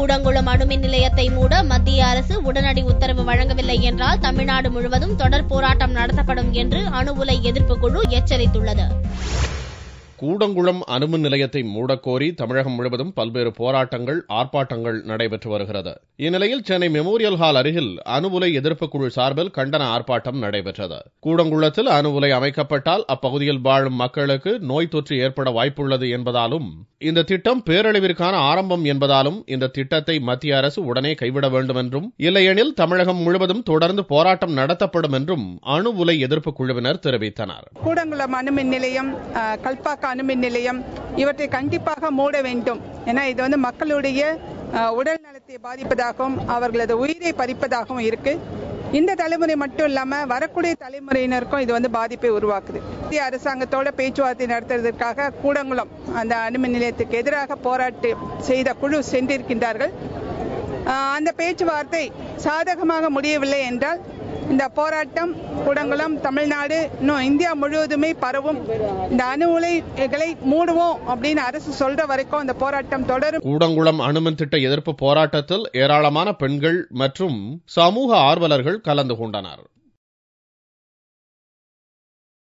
கூடங்குளம் அணுமின் நிலையத்தை மூட மத்திய அரசு உடனடி உத்தரவு வழங்கவில்லை என்றால் தமிழ்நாடு முழுவதும் தொடர் போராட்டம் நடத்தப்படும் என்று அணு உலை எதிர்ப்பு குழு எச்சரித்துள்ளது கூடங்குளம் அணுமின் நிலையத்தை மூடக்கோரி தமிழகம் முழுவதும் பல்வேறு போராட்டங்கள் ஆர்ப்பாட்டங்கள் நடைபெற்று வருகிறது இந்நிலையில் சென்னை மெமோரியல் ஹால் அருகில் அணு உலை எதிர்ப்பு குழு சார்பில் கண்டன ஆர்ப்பாட்டம் நடைபெற்றது கூடங்குளத்தில் அணு உலை அமைக்கப்பட்டால் அப்பகுதியில் வாழும் மக்களுக்கு நோய் தொற்று ஏற்பட வாய்ப்புள்ளது என்பதாலும் இந்த திட்டம் பேரழிவிற்கான ஆரம்பம் என்பதாலும் இந்த திட்டத்தை மத்திய அரசு உடனே கைவிட வேண்டும் என்றும் இல்லையெனில் தமிழகம் முழுவதும் தொடர்ந்து போராட்டம் நடத்தப்படும் என்றும் அணு உலை எதிர்ப்பு குழுவினர் தெரிவித்தனர் கூடங்குளம் அணுமின் நிலையம் அஹ், கல்பாக்கம் அணுமின் நிலையம் இவற்றை கண்டிப்பாக மூட வேண்டும் ஏன்னா இது வந்து மக்களுடைய அஹ், உடல் நலத்தை பாதிப்பதாகவும் அவர்களது உயிரை பறிப்பதாகவும் இருக்கு இந்த தலைமுறை மட்டும் இல்லாம வரக்கூடிய தலைமுறையினருக்கும் இது வந்து பாதிப்பை உருவாக்குது இந்திய அரசாங்கத்தோட பேச்சுவார்த்தை நடத்துவதற்காக கூடங்குளம் அந்த அணுமின் நிலையத்துக்கு எதிராக போராட்டு செய்த குழு சென்றிருக்கின்றார்கள் ஆஹ் அந்த பேச்சுவார்த்தை சாதகமாக முடியவில்லை என்றால் இந்த போராட்டம் கூடங்குளம் தமிழ்நாடு இன்னும் இந்தியா முழுவதுமே பரவும் இந்த அணு உலைகளை மூடுவோம் அப்படின்னு அரசு சொல்ற வரைக்கும் அந்த போராட்டம் தொடரும் கூடங்குளம் அணுமின் திட்ட எதிர்ப்பு போராட்டத்தில் ஏராளமான பெண்கள் மற்றும் சமூக ஆர்வலர்கள் கலந்து கொண்டனர்